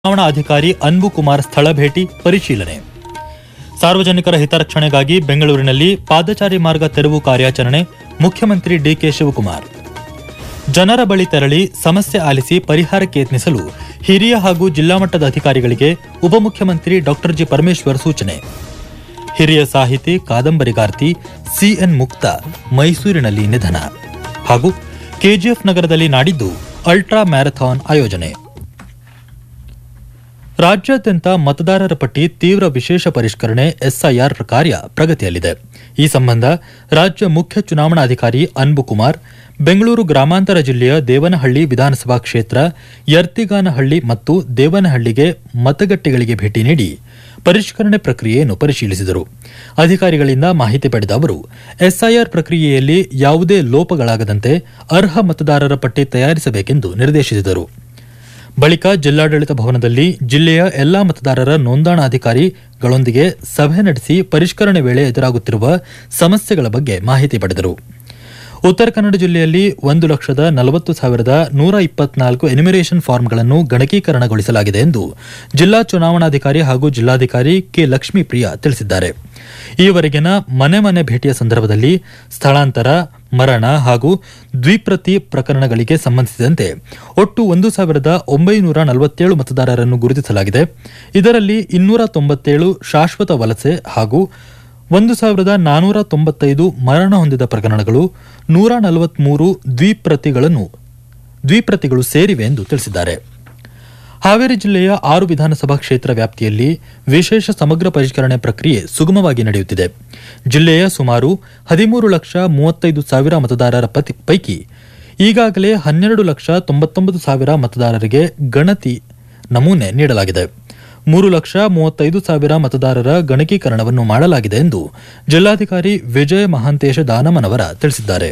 ಚುನಾವಣಾ ಅಧಿಕಾರಿ ಅನ್ಬು ಕುಮಾರ್ ಸ್ಥಳ ಭೇಟಿ ಪರಿಶೀಲನೆ ಸಾರ್ವಜನಿಕರ ಹಿತರಕ್ಷಣೆಗಾಗಿ ಬೆಂಗಳೂರಿನಲ್ಲಿ ಪಾದಚಾರಿ ಮಾರ್ಗ ತೆರವು ಕಾರ್ಯಾಚರಣೆ ಮುಖ್ಯಮಂತ್ರಿ ಡಿಕೆ ಶಿವಕುಮಾರ್ ಜನರ ಬಳಿ ತೆರಳಿ ಸಮಸ್ಯೆ ಆಲಿಸಿ ಪರಿಹಾರಕ್ಕೆ ಯತ್ನಿಸಲು ಹಿರಿಯ ಹಾಗೂ ಜಿಲ್ಲಾ ಮಟ್ಟದ ಅಧಿಕಾರಿಗಳಿಗೆ ಉಪಮುಖ್ಯಮಂತ್ರಿ ಡಾಕ್ಟರ್ ಜಿ ಪರಮೇಶ್ವರ್ ಸೂಚನೆ ಹಿರಿಯ ಸಾಹಿತಿ ಕಾದಂಬರಿಗಾರ್ತಿ ಸಿಎನ್ ಮುಕ್ತ ಮೈಸೂರಿನಲ್ಲಿ ನಿಧನ ಹಾಗೂ ಕೆಜಿಎಫ್ ನಗರದಲ್ಲಿ ನಾಡಿದ್ದು ಅಲ್ಟ್ರಾ ಮ್ಯಾರಥಾನ್ ಆಯೋಜನೆ ರಾಜ್ಯಾದ್ಯಂತ ಮತದಾರರ ಪಟ್ಟಿ ತೀವ್ರ ವಿಶೇಷ ಪರಿಷ್ಕರಣೆ ಎಸ್ಐಆರ್ ಕಾರ್ಯ ಪ್ರಗತಿಯಲ್ಲಿದೆ ಈ ಸಂಬಂಧ ರಾಜ್ಯ ಮುಖ್ಯ ಚುನಾವಣಾಧಿಕಾರಿ ಅನ್ಬು ಕುಮಾರ್ ಬೆಂಗಳೂರು ಗ್ರಾಮಾಂತರ ಜಿಲ್ಲೆಯ ದೇವನಹಳ್ಳಿ ವಿಧಾನಸಭಾ ಕ್ಷೇತ್ರ ಯರ್ತಿಗಾನಹಳ್ಳಿ ಮತ್ತು ದೇವನಹಳ್ಳಿಗೆ ಮತಗಟ್ಟೆಗಳಿಗೆ ಭೇಟಿ ನೀಡಿ ಪರಿಷ್ಕರಣೆ ಪ್ರಕ್ರಿಯೆಯನ್ನು ಪರಿಶೀಲಿಸಿದರು ಅಧಿಕಾರಿಗಳಿಂದ ಮಾಹಿತಿ ಪಡೆದ ಅವರು ಎಸ್ಐಆರ್ ಪ್ರಕ್ರಿಯೆಯಲ್ಲಿ ಯಾವುದೇ ಲೋಪಗಳಾಗದಂತೆ ಅರ್ಹ ಮತದಾರರ ಪಟ್ಟಿ ತಯಾರಿಸಬೇಕೆಂದು ನಿರ್ದೇಶಿಸಿದರು ಬಳಿಕ ಜಿಲ್ಲಾಡಳಿತ ಭವನದಲ್ಲಿ ಜಿಲ್ಲೆಯ ಎಲ್ಲಾ ಮತದಾರರ ನೋಂದಣಾಧಿಕಾರಿಗಳೊಂದಿಗೆ ಸಭೆ ನಡೆಸಿ ಪರಿಷ್ಕರಣೆ ವೇಳೆ ಎದುರಾಗುತ್ತಿರುವ ಸಮಸ್ಯೆಗಳ ಬಗ್ಗೆ ಮಾಹಿತಿ ಪಡೆದರು ಉತ್ತರ ಕನ್ನಡ ಜಿಲ್ಲೆಯಲ್ಲಿ ಒಂದು ಲಕ್ಷದ ನಲವತ್ತು ಸಾವಿರದ ನೂರ ಇಪ್ಪತ್ನಾಲ್ಕು ಎನಿಮಿರೇಷನ್ ಫಾರ್ಮ್ಗಳನ್ನು ಗಣಕೀಕರಣಗೊಳಿಸಲಾಗಿದೆ ಎಂದು ಜಿಲ್ಲಾ ಚುನಾವಣಾಧಿಕಾರಿ ಹಾಗೂ ಜಿಲ್ಲಾಧಿಕಾರಿ ಕೆ ಲಕ್ಷ್ಮೀಪ್ರಿಯ ತಿಳಿಸಿದ್ದಾರೆ ಈವರೆಗಿನ ಮನೆ ಮನೆ ಭೇಟಿಯ ಸಂದರ್ಭದಲ್ಲಿ ಸ್ಥಳಾಂತರ ಮರಣ ಹಾಗೂ ದ್ವಿಪ್ರತಿ ಪ್ರಕರಣಗಳಿಗೆ ಸಂಬಂಧಿಸಿದಂತೆ ಒಟ್ಟು ಒಂದು ಸಾವಿರದ ಒಂಬೈನೂರ ನಲವತ್ತೇಳು ಮತದಾರರನ್ನು ಗುರುತಿಸಲಾಗಿದೆ ಇದರಲ್ಲಿ ಇನ್ನೂರ ತೊಂಬತ್ತೇಳು ಶಾಶ್ವತ ವಲಸೆ ಹಾಗೂ ಒಂದು ಸಾವಿರದ ನಾನೂರ ತೊಂಬತ್ತೈದು ಮರಣ ಹೊಂದಿದ ಪ್ರಕರಣಗಳು ನೂರ ನಲವತ್ಮೂರು ದ್ವಿಪ್ರತಿಗಳನ್ನು ದ್ವಿಪ್ರತಿಗಳು ಸೇರಿವೆ ಎಂದು ತಿಳಿಸಿದ್ದಾರೆ ಹಾವೇರಿ ಜಿಲ್ಲೆಯ ಆರು ವಿಧಾನಸಭಾ ಕ್ಷೇತ್ರ ವ್ಯಾಪ್ತಿಯಲ್ಲಿ ವಿಶೇಷ ಸಮಗ್ರ ಪರಿಷ್ಕರಣೆ ಪ್ರಕ್ರಿಯೆ ಸುಗಮವಾಗಿ ನಡೆಯುತ್ತಿದೆ ಜಿಲ್ಲೆಯ ಸುಮಾರು ಹದಿಮೂರು ಲಕ್ಷ ಮೂವತ್ತೈದು ಸಾವಿರ ಮತದಾರರ ಪತಿ- ಪೈಕಿ ಈಗಾಗಲೇ ಹನ್ನೆರಡು ಲಕ್ಷ ತೊಂಬತ್ತೊಂಬತ್ತು ಸಾವಿರ ಮತದಾರರಿಗೆ ಗಣತಿ ನಮೂನೆ ನೀಡಲಾಗಿದೆ ಮೂರು ಲಕ್ಷ ಮೂವತ್ತೈದು ಸಾವಿರ ಮತದಾರರ ಗಣಕೀಕರಣವನ್ನು ಮಾಡಲಾಗಿದೆ ಎಂದು ಜಿಲ್ಲಾಧಿಕಾರಿ ವಿಜಯ ಮಹಾಂತೇಶ ದಾನಮನವರ ತಿಳಿಸಿದ್ದಾರೆ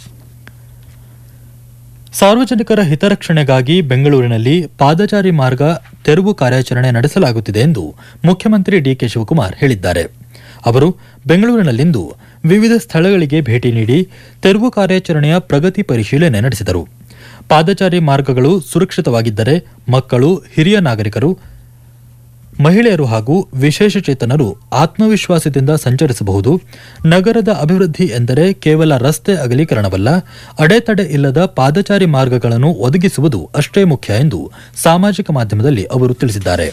ಸಾರ್ವಜನಿಕರ ಹಿತರಕ್ಷಣೆಗಾಗಿ ಬೆಂಗಳೂರಿನಲ್ಲಿ ಪಾದಚಾರಿ ಮಾರ್ಗ ತೆರವು ಕಾರ್ಯಾಚರಣೆ ನಡೆಸಲಾಗುತ್ತಿದೆ ಎಂದು ಮುಖ್ಯಮಂತ್ರಿ ಡಿಕೆ ಶಿವಕುಮಾರ್ ಹೇಳಿದ್ದಾರೆ ಅವರು ಬೆಂಗಳೂರಿನಲ್ಲಿಂದು ವಿವಿಧ ಸ್ಥಳಗಳಿಗೆ ಭೇಟಿ ನೀಡಿ ತೆರವು ಕಾರ್ಯಾಚರಣೆಯ ಪ್ರಗತಿ ಪರಿಶೀಲನೆ ನಡೆಸಿದರು ಪಾದಚಾರಿ ಮಾರ್ಗಗಳು ಸುರಕ್ಷಿತವಾಗಿದ್ದರೆ ಮಕ್ಕಳು ಹಿರಿಯ ನಾಗರಿಕರು ಮಹಿಳೆಯರು ಹಾಗೂ ವಿಶೇಷಚೇತನರು ಆತ್ಮವಿಶ್ವಾಸದಿಂದ ಸಂಚರಿಸಬಹುದು ನಗರದ ಅಭಿವೃದ್ಧಿ ಎಂದರೆ ಕೇವಲ ರಸ್ತೆ ಅಗಲೀಕರಣವಲ್ಲ ಅಡೆತಡೆ ಇಲ್ಲದ ಪಾದಚಾರಿ ಮಾರ್ಗಗಳನ್ನು ಒದಗಿಸುವುದು ಅಷ್ಟೇ ಮುಖ್ಯ ಎಂದು ಸಾಮಾಜಿಕ ಮಾಧ್ಯಮದಲ್ಲಿ ಅವರು ತಿಳಿಸಿದ್ದಾರೆ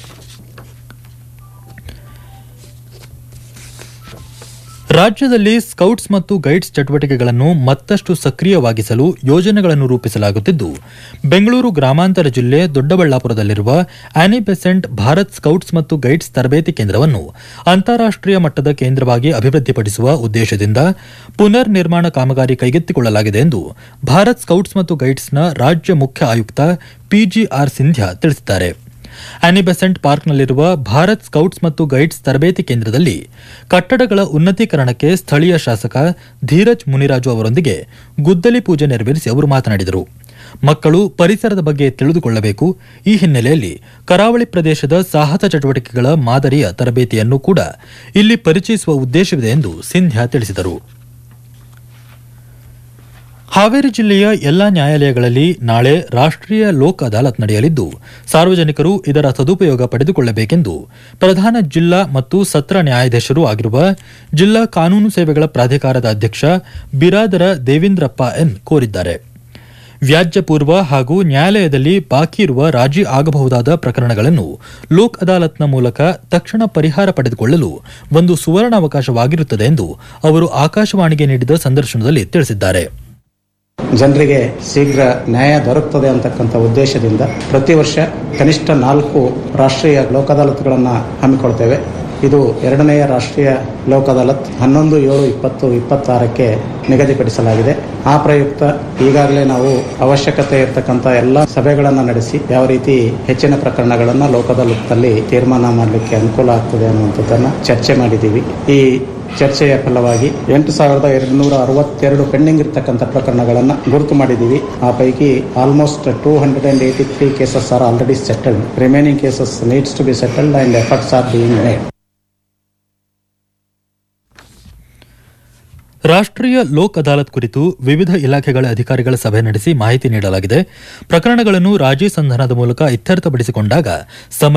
ರಾಜ್ಯದಲ್ಲಿ ಸ್ಕೌಟ್ಸ್ ಮತ್ತು ಗೈಡ್ಸ್ ಚಟುವಟಿಕೆಗಳನ್ನು ಮತ್ತಷ್ಟು ಸಕ್ರಿಯವಾಗಿಸಲು ಯೋಜನೆಗಳನ್ನು ರೂಪಿಸಲಾಗುತ್ತಿದ್ದು ಬೆಂಗಳೂರು ಗ್ರಾಮಾಂತರ ಜಿಲ್ಲೆ ದೊಡ್ಡಬಳ್ಳಾಪುರದಲ್ಲಿರುವ ಆನಿ ಬೆಸೆಂಟ್ ಭಾರತ್ ಸ್ಕೌಟ್ಸ್ ಮತ್ತು ಗೈಡ್ಸ್ ತರಬೇತಿ ಕೇಂದ್ರವನ್ನು ಅಂತಾರಾಷ್ಟೀಯ ಮಟ್ಟದ ಕೇಂದ್ರವಾಗಿ ಅಭಿವೃದ್ಧಿಪಡಿಸುವ ಉದ್ದೇಶದಿಂದ ಪುನರ್ ನಿರ್ಮಾಣ ಕಾಮಗಾರಿ ಕೈಗೆತ್ತಿಕೊಳ್ಳಲಾಗಿದೆ ಎಂದು ಭಾರತ್ ಸ್ಕೌಟ್ಸ್ ಮತ್ತು ಗೈಡ್ಸ್ನ ರಾಜ್ಯ ಮುಖ್ಯ ಆಯುಕ್ತ ಪಿಜಿಆರ್ ಸಿಂಧ್ಯಾ ತಿಳಿಸಿದ್ದಾರೆ ಆನಿ ಬೆಸೆಂಟ್ ಪಾರ್ಕ್ನಲ್ಲಿರುವ ಭಾರತ್ ಸ್ಕೌಟ್ಸ್ ಮತ್ತು ಗೈಡ್ಸ್ ತರಬೇತಿ ಕೇಂದ್ರದಲ್ಲಿ ಕಟ್ಟಡಗಳ ಉನ್ನತೀಕರಣಕ್ಕೆ ಸ್ಥಳೀಯ ಶಾಸಕ ಧೀರಜ್ ಮುನಿರಾಜು ಅವರೊಂದಿಗೆ ಗುದ್ದಲಿ ಪೂಜೆ ನೆರವೇರಿಸಿ ಅವರು ಮಾತನಾಡಿದರು ಮಕ್ಕಳು ಪರಿಸರದ ಬಗ್ಗೆ ತಿಳಿದುಕೊಳ್ಳಬೇಕು ಈ ಹಿನ್ನೆಲೆಯಲ್ಲಿ ಕರಾವಳಿ ಪ್ರದೇಶದ ಸಾಹಸ ಚಟುವಟಿಕೆಗಳ ಮಾದರಿಯ ತರಬೇತಿಯನ್ನು ಕೂಡ ಇಲ್ಲಿ ಪರಿಚಯಿಸುವ ಉದ್ದೇಶವಿದೆ ಎಂದು ಸಿಂಧ್ಯಾ ತಿಳಿಸಿದರು ಹಾವೇರಿ ಜಿಲ್ಲೆಯ ಎಲ್ಲಾ ನ್ಯಾಯಾಲಯಗಳಲ್ಲಿ ನಾಳೆ ರಾಷ್ಟ್ರೀಯ ಲೋಕ್ ಅದಾಲತ್ ನಡೆಯಲಿದ್ದು ಸಾರ್ವಜನಿಕರು ಇದರ ಸದುಪಯೋಗ ಪಡೆದುಕೊಳ್ಳಬೇಕೆಂದು ಪ್ರಧಾನ ಜಿಲ್ಲಾ ಮತ್ತು ಸತ್ರ ನ್ಯಾಯಾಧೀಶರೂ ಆಗಿರುವ ಜಿಲ್ಲಾ ಕಾನೂನು ಸೇವೆಗಳ ಪ್ರಾಧಿಕಾರದ ಅಧ್ಯಕ್ಷ ಬಿರಾದರ ದೇವೇಂದ್ರಪ್ಪ ಎನ್ ಕೋರಿದ್ದಾರೆ ವ್ಯಾಜ್ಯ ಪೂರ್ವ ಹಾಗೂ ನ್ಯಾಯಾಲಯದಲ್ಲಿ ಬಾಕಿ ಇರುವ ರಾಜಿ ಆಗಬಹುದಾದ ಪ್ರಕರಣಗಳನ್ನು ಲೋಕ್ ಅದಾಲತ್ನ ಮೂಲಕ ತಕ್ಷಣ ಪರಿಹಾರ ಪಡೆದುಕೊಳ್ಳಲು ಒಂದು ಸುವರ್ಣಾವಕಾಶವಾಗಿರುತ್ತದೆ ಎಂದು ಅವರು ಆಕಾಶವಾಣಿಗೆ ನೀಡಿದ ಸಂದರ್ಶನದಲ್ಲಿ ತಿಳಿಸಿದ್ದಾರೆ ಜನರಿಗೆ ಶೀಘ್ರ ನ್ಯಾಯ ದೊರಕುತ್ತದೆ ಅಂತಕ್ಕಂಥ ಉದ್ದೇಶದಿಂದ ಪ್ರತಿ ವರ್ಷ ಕನಿಷ್ಠ ನಾಲ್ಕು ರಾಷ್ಟ್ರೀಯ ಲೋಕ ಅದಾಲತ್ಗಳನ್ನು ಹಮ್ಮಿಕೊಳ್ತೇವೆ ಇದು ಎರಡನೆಯ ರಾಷ್ಟ್ರೀಯ ಲೋಕ ಅದಾಲತ್ ಹನ್ನೊಂದು ಏಳು ಇಪ್ಪತ್ತು ಇಪ್ಪತ್ತಾರಕ್ಕೆ ನಿಗದಿಪಡಿಸಲಾಗಿದೆ ಆ ಪ್ರಯುಕ್ತ ಈಗಾಗಲೇ ನಾವು ಅವಶ್ಯಕತೆ ಇರತಕ್ಕಂಥ ಎಲ್ಲ ಸಭೆಗಳನ್ನು ನಡೆಸಿ ಯಾವ ರೀತಿ ಹೆಚ್ಚಿನ ಪ್ರಕರಣಗಳನ್ನು ಲೋಕ ಅದಾಲತ್ನಲ್ಲಿ ತೀರ್ಮಾನ ಮಾಡಲಿಕ್ಕೆ ಅನುಕೂಲ ಆಗ್ತದೆ ಅನ್ನುವಂಥದ್ದನ್ನು ಚರ್ಚೆ ಮಾಡಿದ್ದೀವಿ ಈ ಚರ್ಚೆಯ ಫಲವಾಗಿ ಎಂಟು ಸಾವಿರದ ಎರಡುನೂರ ಅರವತ್ತೆರಡು ಪೆಂಡಿಂಗ್ ಇರತಕ್ಕಂಥ ಪ್ರಕರಣಗಳನ್ನು ಗುರುತು ಮಾಡಿದ್ದೀವಿ ಆ ಪೈಕಿ almost two hundred and eighty three cases are already settled remaining cases needs to be settled and efforts are being made ರಾಷ್ಟ್ರೀಯ ಲೋಕ್ ಅದಾಲತ್ ಕುರಿತು ವಿವಿಧ ಇಲಾಖೆಗಳ ಅಧಿಕಾರಿಗಳ ಸಭೆ ನಡೆಸಿ ಮಾಹಿತಿ ನೀಡಲಾಗಿದೆ ಪ್ರಕರಣಗಳನ್ನು ರಾಜಿ ಸಂಧಾನದ ಮೂಲಕ ಇತ್ಯರ್ಥಪಡಿಸಿಕೊಂಡಾಗ ಸಮಯ